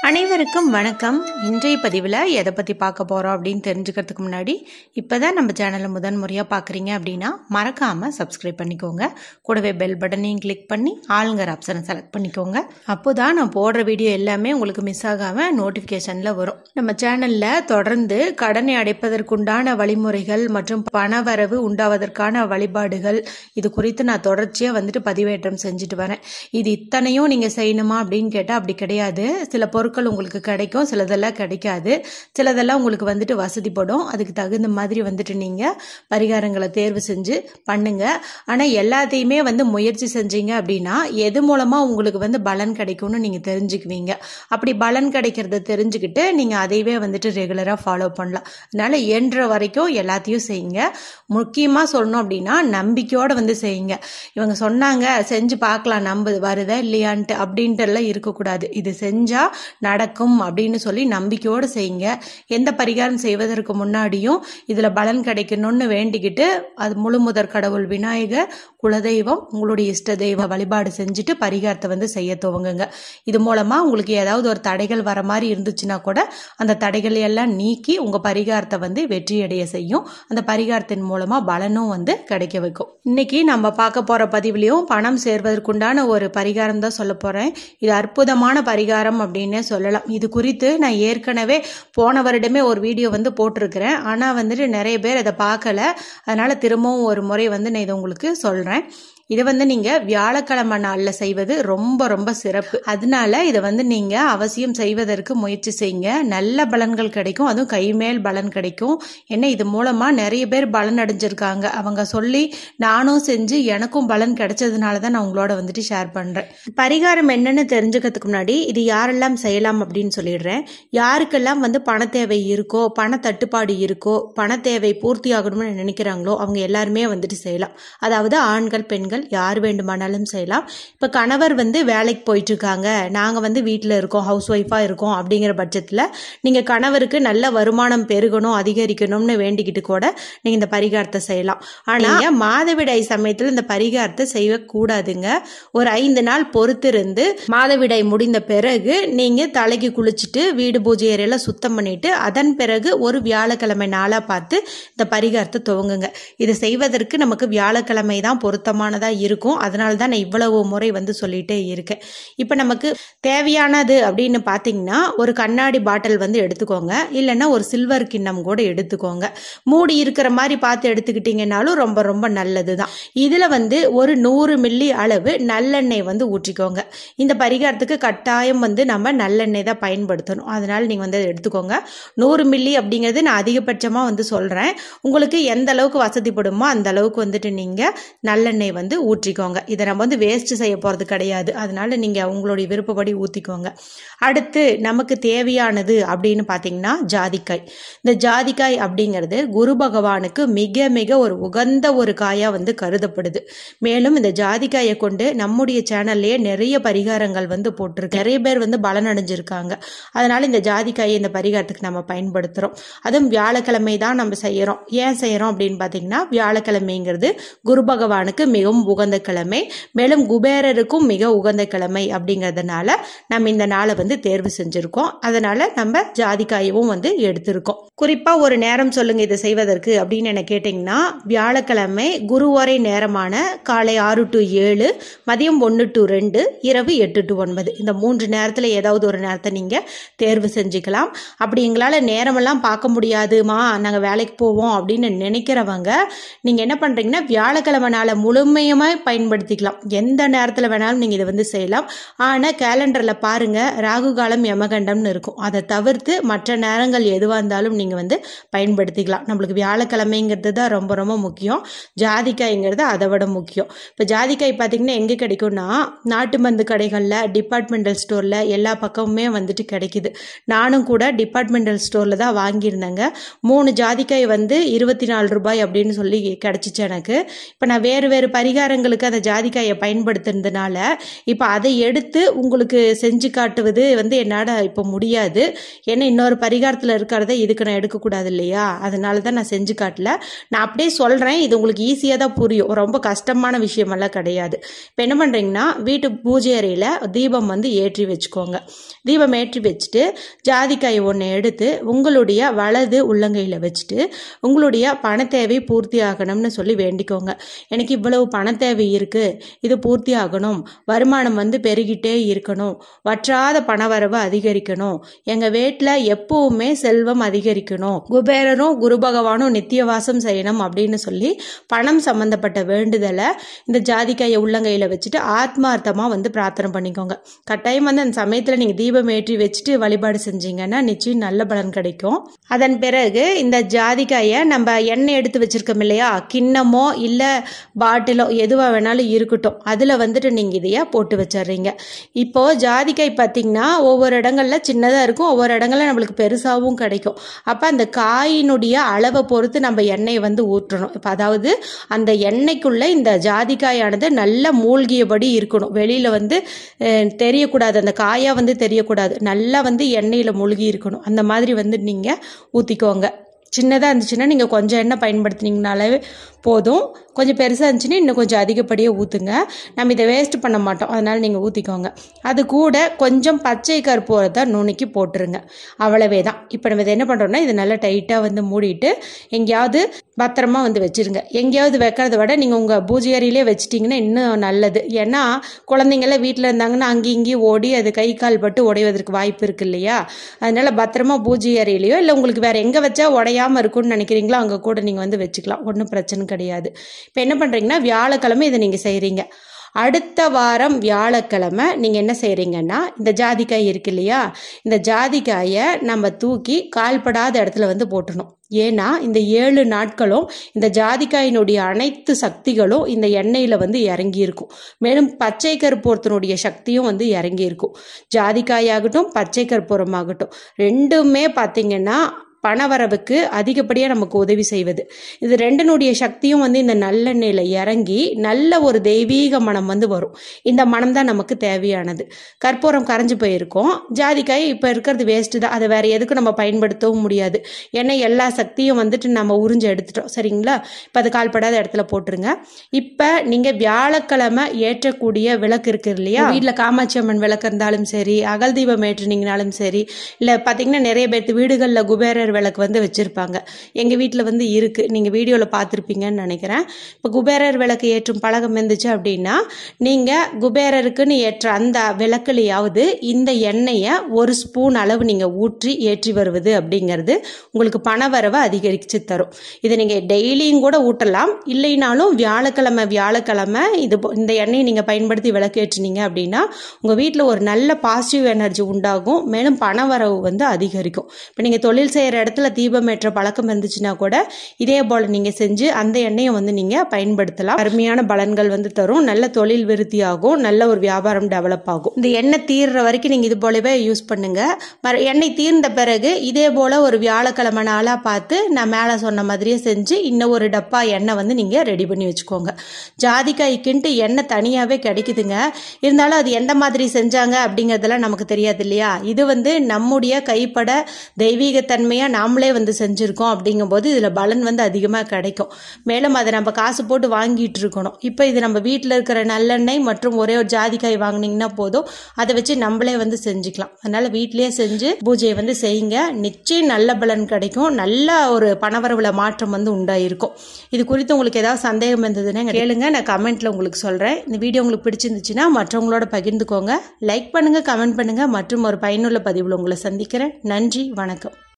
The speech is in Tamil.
அனைவருக்கும் வணக்கம் இன்றைய பதிவில் எதை பற்றி பார்க்க போகிறோம் அப்படின்னு தெரிஞ்சுக்கிறதுக்கு முன்னாடி இப்போ தான் நம்ம சேனலை முதன் முறையாக பார்க்குறீங்க அப்படின்னா மறக்காமல் சப்ஸ்கிரைப் பண்ணிக்கோங்க கூடவே பெல் பட்டனையும் கிளிக் பண்ணி ஆளுங்கிற ஆப்ஷனை செலக்ட் பண்ணிக்கோங்க அப்போ தான் நான் போடுற வீடியோ எல்லாமே உங்களுக்கு மிஸ் ஆகாமல் நோட்டிஃபிகேஷனில் வரும் நம்ம சேனலில் தொடர்ந்து கடனை அடைப்பதற்குண்டான வழிமுறைகள் மற்றும் பணவரவு உண்டாவதற்கான வழிபாடுகள் இது குறித்து நான் தொடர்ச்சியாக வந்துட்டு பதிவேற்றம் செஞ்சுட்டு வரேன் இது இத்தனையும் நீங்கள் செய்யணுமா அப்படின்னு கேட்டால் அப்படி கிடையாது சில பொருட்கள் உங்களுக்கு கிடைக்கும் சிலதெல்லாம் கிடைக்காது சிலதெல்லாம் உங்களுக்கு வந்துட்டு வசதிப்படும் அதுக்கு தகுந்த மாதிரி வந்துட்டு நீங்கள் பரிகாரங்களை தேர்வு செஞ்சு பண்ணுங்க ஆனால் எல்லாத்தையுமே வந்து முயற்சி செஞ்சீங்க அப்படின்னா எது மூலமாக உங்களுக்கு வந்து பலன் கிடைக்கும்னு நீங்கள் தெரிஞ்சுக்குவீங்க அப்படி பலன் கிடைக்கிறத தெரிஞ்சுக்கிட்டு நீங்கள் அதையவே வந்துட்டு ரெகுலராக ஃபாலோ பண்ணலாம் அதனால இயன்ற வரைக்கும் எல்லாத்தையும் செய்யுங்க முக்கியமாக சொல்லணும் அப்படின்னா நம்பிக்கையோடு வந்து செய்யுங்க இவங்க சொன்னாங்க செஞ்சு பார்க்கலாம் நம்ப வருதா இல்லையான்ட்டு அப்படின்ட்டு எல்லாம் இருக்கக்கூடாது இது செஞ்சால் நடக்கும் அப்படின்னு சொல்லி நம்பிக்கையோடு செய்யுங்க எந்த பரிகாரம் செய்வதற்கு முன்னாடியும் இதில் பலன் கிடைக்கணும்னு வேண்டிக்கிட்டு அது முழு முதற் கடவுள் விநாயகர் குலதெய்வம் உங்களுடைய இஷ்ட தெய்வ வழிபாடு செஞ்சுட்டு பரிகாரத்தை வந்து செய்ய துவங்குங்க இது மூலமாக உங்களுக்கு ஏதாவது ஒரு தடைகள் வர மாதிரி இருந்துச்சுன்னா கூட அந்த தடைகளை எல்லாம் நீக்கி உங்கள் பரிகாரத்தை வந்து வெற்றியடைய செய்யும் அந்த பரிகாரத்தின் மூலமாக பலனும் வந்து கிடைக்க வைக்கும் இன்னைக்கு நம்ம பார்க்க போகிற பதிவுலையும் பணம் சேர்வதற்குண்டான ஒரு பரிகாரம் தான் சொல்ல போகிறேன் இது அற்புதமான பரிகாரம் அப்படின்னே சொல்லலாம் இது குறித்து நான் ஏற்கனவே போன வருடமே ஒரு வீடியோ வந்து போட்டிருக்கிறேன் ஆனால் வந்துட்டு நிறைய பேர் அதை பார்க்கல அதனால் திரும்பவும் ஒரு முறை வந்து நான் இதை உங்களுக்கு சொல்கிறேன் இதை வந்து நீங்கள் வியாழக்கிழமை நாளில் செய்வது ரொம்ப ரொம்ப சிறப்பு அதனால இதை வந்து நீங்கள் அவசியம் செய்வதற்கு முயற்சி செய்யுங்க நல்ல பலன்கள் கிடைக்கும் அதுவும் கைமேல் பலன் கிடைக்கும் ஏன்னா இது மூலமாக நிறைய பேர் பலன் அடைஞ்சிருக்காங்க அவங்க சொல்லி நானும் செஞ்சு எனக்கும் பலன் கிடைச்சதுனால தான் நான் உங்களோட வந்துட்டு ஷேர் பண்ணுறேன் பரிகாரம் என்னன்னு தெரிஞ்சுக்கிறதுக்கு முன்னாடி இது யாரெல்லாம் செய்யலாம் அப்படின்னு சொல்லிடுறேன் யாருக்கெல்லாம் வந்து பண தேவை இருக்கோ பண தட்டுப்பாடு இருக்கோ பண தேவை பூர்த்தி ஆகணும்னு நினைக்கிறாங்களோ அவங்க எல்லாருமே வந்துட்டு செய்யலாம் அதாவது ஆண்கள் பெண்கள் யார் வேண்டுமானாலும் செய்யலாம் இப்போ கணவர் வந்து வேலைக்கு போயிட்டு இருக்காங்க நாங்கள் வந்து வீட்டில் இருக்கோம் ஹவுஸ் ஒய்ஃபாக இருக்கோம் அப்படிங்கிற பட்சத்தில் நீங்கள் கணவருக்கு நல்ல வருமானம் பெருகணும் அதிகரிக்கணும்னு வேண்டிக்கிட்டு கூட நீங்கள் இந்த பரிகாரத்தை செய்யலாம் ஆனால் மாதவிடாய் சமயத்தில் இந்த பரிகாரத்தை செய்யக்கூடாதுங்க ஒரு ஐந்து நாள் பொறுத்திருந்து மாதவிடாய் முடிந்த பிறகு நீங்கள் தலைக்கு குளிச்சுட்டு வீடு பூஜை அறையெல்லாம் சுத்தம் பண்ணிட்டு அதன் பிறகு ஒரு வியாழக்கிழமை நாளாக பார்த்து இந்த பரிகாரத்தை துவங்குங்க இதை செய்வதற்கு நமக்கு வியாழக்கிழமை தான் பொருத்தமானதாக இருக்கும் அதனால தான் நான் இவ்வளவு முறை வந்து சொல்லிட்டே இருக்கேன் இப்போ நமக்கு தேவையானது அப்படின்னு பார்த்தீங்கன்னா ஒரு கண்ணாடி பாட்டில் வந்து எடுத்துக்கோங்க இல்லைன்னா ஒரு சில்வர் கிண்ணம் கூட எடுத்துக்கோங்க மூடி இருக்கிற மாதிரி பார்த்து எடுத்துக்கிட்டிங்கனாலும் ரொம்ப ரொம்ப நல்லது தான் இதில் வந்து ஒரு நூறு மில்லி அளவு நல்லெண்ணெய் வந்து ஊற்றிக்கோங்க இந்த பரிகாரத்துக்கு கட்டாயம் வந்து நம்ம நல்லெண்ணெய் தான் பயன்படுத்தணும் அதனால் நீங்கள் வந்து அதை எடுத்துக்கோங்க நூறு மில்லி அப்படிங்கிறது நான் அதிகபட்சமாக வந்து சொல்கிறேன் உங்களுக்கு எந்த அளவுக்கு வசதிப்படுமோ அந்த அளவுக்கு வந்துட்டு நீங்கள் நல்லெண்ணெய் வந்து ஊற்றிக்கோங்க இதை நம்ம வந்து வேஸ்ட் செய்ய போகிறது கிடையாது அதனால நீங்கள் உங்களுடைய விருப்பப்படி ஊற்றிக்கோங்க அடுத்து நமக்கு தேவையானது அப்படின்னு பார்த்தீங்கன்னா ஜாதிக்காய் இந்த ஜாதிக்காய் அப்படிங்கிறது குரு பகவானுக்கு மிக மிக ஒரு உகந்த ஒரு காயாக வந்து கருதப்படுது மேலும் இந்த ஜாதிக்காயை கொண்டு நம்முடைய சேனல்லையே நிறைய பரிகாரங்கள் வந்து போட்டிருக்கு நிறைய பேர் வந்து பலன் அடைஞ்சிருக்காங்க அதனால இந்த ஜாதிக்காயை இந்த பரிகாரத்துக்கு நம்ம பயன்படுத்துகிறோம் அதுவும் வியாழக்கிழமை தான் நம்ம செய்கிறோம் ஏன் செய்கிறோம் அப்படின்னு பார்த்தீங்கன்னா வியாழக்கிழமைங்கிறது குரு பகவானுக்கு மிகவும் உகந்த கிழமை மேலும் குபேரருக்கும் மிக உகந்த கிழமை அப்படிங்கிறதுனால நம்ம இந்த நாளை வந்து தேர்வு செஞ்சுருக்கோம் அதனால நம்ம ஜாதிக்காயவும் வந்து எடுத்திருக்கோம் குறிப்பாக ஒரு நேரம் சொல்லுங்க இதை செய்வதற்கு அப்படின்னு என்ன கேட்டிங்கன்னா வியாழக்கிழமை குருவரை நேரமான காலை ஆறு டு ஏழு மதியம் ஒன்று டு ரெண்டு இரவு எட்டு டு ஒன்பது இந்த மூன்று நேரத்தில் ஏதாவது ஒரு நேரத்தை நீங்கள் தேர்வு செஞ்சுக்கலாம் அப்படி எங்களால் நேரமெல்லாம் பார்க்க முடியாதுமா நாங்கள் வேலைக்கு போவோம் அப்படின்னு நினைக்கிறவங்க நீங்கள் என்ன பண்ணுறீங்கன்னா வியாழக்கிழமை நாளை முழுமையுமாக பயன்படுத்திக்கலாம் எந்த நேரத்தில் வேணாலும் நீங்கள் இதை வந்து செய்யலாம் ஆனால் கேலண்டரில் பாருங்கள் ராகு காலம் யமகண்டம்னு இருக்கும் அதை தவிர்த்து மற்ற நேரங்கள் எதுவாக இருந்தாலும் நீங்கள் வந்து பயன்படுத்திக்கலாம் நம்மளுக்கு வியாழக்கிழமைங்கிறது தான் ரொம்ப ரொம்ப முக்கியம் ஜாதிக்காய்ங்கிறது அதை விட முக்கியம் இப்போ ஜாதிக்காய் பார்த்திங்கன்னா எங்கே கிடைக்கும்னா நாட்டு மருந்து கடைகளில் டிபார்ட்மெண்டல் ஸ்டோரில் எல்லா பக்கமுமே வந்துட்டு கிடைக்குது நானும் கூட டிபார்ட்மெண்டல் ஸ்டோரில் தான் வாங்கியிருந்தேங்க மூணு ஜாதிக்காய் வந்து இருபத்தி நாலு ரூபாய் அப்படின்னு சொல்லி கிடச்சிச்சு எனக்கு இப்போ நான் வேறு வேறு பரிகார பரிகாரங்களுக்கு அந்த ஜாதிக்காயை பயன்படுத்துனதுனால இப்போ அதை எடுத்து உங்களுக்கு செஞ்சு காட்டுவது வந்து என்னால் இப்போ முடியாது ஏன்னா இன்னொரு பரிகாரத்தில் இருக்கிறத இதுக்கு நான் எடுக்கக்கூடாது இல்லையா அதனால தான் நான் செஞ்சு காட்டல நான் அப்படியே சொல்கிறேன் இது உங்களுக்கு ஈஸியாக தான் புரியும் ரொம்ப கஷ்டமான விஷயமெல்லாம் கிடையாது இப்போ என்ன பண்ணுறீங்கன்னா வீட்டு பூஜை அறையில் தீபம் வந்து ஏற்றி வச்சுக்கோங்க தீபம் ஏற்றி வச்சுட்டு ஜாதிக்காய் ஒன்று எடுத்து உங்களுடைய வலது உள்ளங்கையில் வச்சுட்டு உங்களுடைய பண தேவை பூர்த்தி ஆகணும்னு சொல்லி வேண்டிக்கோங்க எனக்கு இவ்வளவு பண தேவை இருக்குது இது பூர்த்தி ஆகணும் வருமானம் வந்து பெருகிட்டே இருக்கணும் வற்றாத பணவரவு அதிகரிக்கணும் எங்கள் வீட்டில் எப்பவுமே செல்வம் அதிகரிக்கணும் குபேரரும் குரு பகவானும் நித்தியவாசம் செய்யணும் அப்படின்னு சொல்லி பணம் சம்பந்தப்பட்ட வேண்டுதலை இந்த ஜாதிக்காயை உள்ளங்கையில் வச்சுட்டு ஆத்மார்த்தமாக வந்து பிரார்த்தனை பண்ணிக்கோங்க கட்டாயம் வந்து அந்த சமயத்தில் நீங்கள் தீபம் ஏற்றி வச்சுட்டு வழிபாடு செஞ்சீங்கன்னா நிச்சயம் நல்ல பலன் கிடைக்கும் அதன் பிறகு இந்த ஜாதிக்காயை நம்ம எண்ணெய் எடுத்து வச்சிருக்கோம் இல்லையா கிண்ணமோ இல்லை பாட்டிலோ எதுவாக வேணாலும் இருக்கட்டும் அதில் வந்துட்டு நீங்கள் இதைய போட்டு வச்சிடுறீங்க இப்போது ஜாதிக்காய் பார்த்தீங்கன்னா ஒவ்வொரு இடங்கள்ல சின்னதாக இருக்கும் ஒவ்வொரு இடங்கள்ல நம்மளுக்கு பெருசாகவும் கிடைக்கும் அப்போ அந்த காயினுடைய அளவை பொறுத்து நம்ம எண்ணெயை வந்து ஊற்றணும் இப்போ அதாவது அந்த எண்ணெய்க்குள்ளே இந்த ஜாதிக்காயானது நல்லா மூழ்கியபடி இருக்கணும் வெளியில் வந்து அஹ், தெரியக்கூடாது அந்த காயாக வந்து தெரியக்கூடாது நல்லா வந்து எண்ணெயில் மூழ்கி இருக்கணும் அந்த மாதிரி வந்து நீங்கள் ஊற்றிக்கோங்க சின்னதாக இருந்துச்சுன்னா நீங்கள் கொஞ்சம் எண்ணெய் பயன்படுத்தினீங்கனாலே போதும் கொஞ்சம் பெருசாக இருந்துச்சுன்னா இன்னும் கொஞ்சம் அதிகப்படியாக ஊற்றுங்க நம்ம இதை வேஸ்ட் பண்ண மாட்டோம் அதனால் நீங்கள் ஊற்றிக்கோங்க அது கூட கொஞ்சம் பச்சை கற்பூரத்தை நுணுக்கி போட்டுருங்க அவ்வளவே தான் இப்போ நம்ம இதை என்ன பண்ணுறோம்னா இது நல்லா டைட்டாக வந்து மூடிட்டு எங்கேயாவது பத்திரமா வந்து வச்சிருங்க எங்கேயாவது வைக்கிறத விட நீங்கள் உங்கள் பூஜை அறையிலே வச்சிட்டிங்கன்னா இன்னும் நல்லது ஏன்னா குழந்தைங்களாம் வீட்டில் இருந்தாங்கன்னா அங்கேயும் இங்கேயும் ஓடி அது கை கால் பட்டு உடைவதற்கு வாய்ப்பு இருக்கு இல்லையா அதனால பத்திரமா பூஜை அறையிலையோ இல்லை உங்களுக்கு வேற எங்கே வச்சா உடையாம இருக்கும்னு நினைக்கிறீங்களோ அங்கே கூட நீங்கள் வந்து வச்சுக்கலாம் ஒன்றும் பிரச்சனை கிடையாது இப்போ என்ன பண்ணுறீங்கன்னா வியாழக்கிழமை இதை நீங்கள் செய்கிறீங்க அடுத்த வாரம் வியாழக்கிழமை நீங்கள் என்ன செய்கிறீங்கன்னா இந்த ஜாதிக்காய் இருக்கு இல்லையா இந்த ஜாதிக்காயை நம்ம தூக்கி கால்படாத இடத்துல வந்து போட்டணும் ஏன்னா இந்த ஏழு நாட்களும் இந்த ஜாதிக்காயினுடைய அனைத்து சக்திகளும் இந்த எண்ணெயில் வந்து இறங்கியிருக்கும் மேலும் பச்சை கற்பூரத்தினுடைய சக்தியும் வந்து இறங்கியிருக்கும் ஜாதிக்காயாகட்டும் பச்சை கற்பூரமாகட்டும் ரெண்டுமே பார்த்தீங்கன்னா பணவரவுக்கு அதிகப்படியாக நமக்கு உதவி செய்வது இது ரெண்டினுடைய சக்தியும் வந்து இந்த நல்லெண்ணெயில் இறங்கி நல்ல ஒரு தெய்வீக மனம் வந்து வரும் இந்த மனம் தான் நமக்கு தேவையானது கற்பூரம் கரைஞ்சு போயிருக்கும் ஜாதிக்காய் இப்போ இருக்கிறது வேஸ்ட்டு தான் அதை வேற எதுக்கும் நம்ம பயன்படுத்தவும் முடியாது ஏன்னா எல்லா சக்தியும் வந்துட்டு நம்ம உறிஞ்சு எடுத்துட்டோம் சரிங்களா இப்போ அது கால்படாத இடத்துல போட்டுருங்க இப்போ நீங்கள் வியாழக்கிழமை ஏற்றக்கூடிய விளக்கு இருக்கு இல்லையா வீட்டில் காமாட்சி அம்மன் விளக்கு இருந்தாலும் சரி அகல் தீபம் ஏற்றுனீங்கனாலும் சரி இல்லை பார்த்தீங்கன்னா நிறைய பேர்த்து வீடுகளில் குபேரர் விளக்கு வந்து வச்சுருப்பாங்க எங்கள் வீட்டில் வந்து இருக்குது நீங்கள் வீடியோவில் பார்த்துருப்பீங்கன்னு நினைக்கிறேன் இப்போ குபேரர் விளக்கு ஏற்றும் பழக்கம் இருந்துச்சு அப்படின்னா நீங்கள் குபேரருக்குன்னு ஏற்ற அந்த விளக்குலையாவது இந்த எண்ணெயை ஒரு ஸ்பூன் அளவு நீங்கள் ஊற்றி ஏற்றி வருவது அப்படிங்கிறது உங்களுக்கு பணவரவை அதிகரித்து தரும் இதை நீங்கள் டெய்லியும் கூட ஊட்டலாம் இல்லைனாலும் வியாழக்கிழமை வியாழக்கிழமை இது போ- இந்த எண்ணெயை நீங்கள் பயன்படுத்தி விளக்கு ஏற்றினீங்க அப்படின்னா உங்கள் வீட்டில் ஒரு நல்ல பாசிட்டிவ் எனர்ஜி உண்டாகும் மேலும் பணவரவு வந்து அதிகரிக்கும் இப்போ நீங்கள் தொழில் செய்கிற இடத்துல தீபம் ஏற்ற பழக்கம் இருந்துச்சுன்னா கூட இதே போல் நீங்கள் செஞ்சு அந்த எண்ணெயை வந்து நீங்கள் பயன்படுத்தலாம் அருமையான பலன்கள் வந்து தரும் நல்ல தொழில் விருத்தி ஆகும் நல்ல ஒரு வியாபாரம் டெவலப் ஆகும் இந்த எண்ணெய் தீர்ற வரைக்கும் நீங்கள் இது போலவே யூஸ் பண்ணுங்க மறு எண்ணெய் தீர்ந்த பிறகு இதே போல் ஒரு வியாழக்கிழமை நாளாக பார்த்து நான் மேலே சொன்ன மாதிரியே செஞ்சு இன்னும் ஒரு டப்பா எண்ணெய் வந்து நீங்கள் ரெடி பண்ணி வச்சுக்கோங்க ஜாதிக்காய்க்குன்ட்டு எண்ணெய் தனியாகவே கிடைக்குதுங்க இருந்தாலும் அது எந்த மாதிரி செஞ்சாங்க அப்படிங்கிறதெல்லாம் நமக்கு தெரியாது இல்லையா இது வந்து நம்முடைய கைப்பட தெய்வீகத்தன்மையாக நாமளே வந்து செஞ்சுருக்கோம் அப்படிங்கும்போது இதில் பலன் வந்து அதிகமாக கிடைக்கும் மேலும் அதை நம்ம காசு போட்டு வாங்கிட்டு இருக்கணும் இப்போ இது நம்ம வீட்டில் இருக்கிற நல்லெண்ணெய் மற்றும் ஒரே ஒரு ஜாதிக்காய் வாங்குனீங்கன்னா போதும் அதை வச்சு நம்மளே வந்து செஞ்சுக்கலாம் அதனால வீட்டிலேயே செஞ்சு பூஜையை வந்து செய்யுங்க நிச்சயம் நல்ல பலன் கிடைக்கும் நல்ல ஒரு பணவரவுல மாற்றம் வந்து உண்டாயிருக்கும் இது குறித்து உங்களுக்கு ஏதாவது சந்தேகம் இருந்ததுன்னா எங்க கேளுங்க நான் கமெண்ட்ல உங்களுக்கு சொல்றேன் இந்த வீடியோ உங்களுக்கு பிடிச்சிருந்துச்சுன்னா மற்றவங்களோட பகிர்ந்துக்கோங்க லைக் பண்ணுங்க கமெண்ட் பண்ணுங்க மற்றும் ஒரு பயனுள்ள பதிவில் உங்களை சந்திக்கிறேன் நன்றி வணக்கம்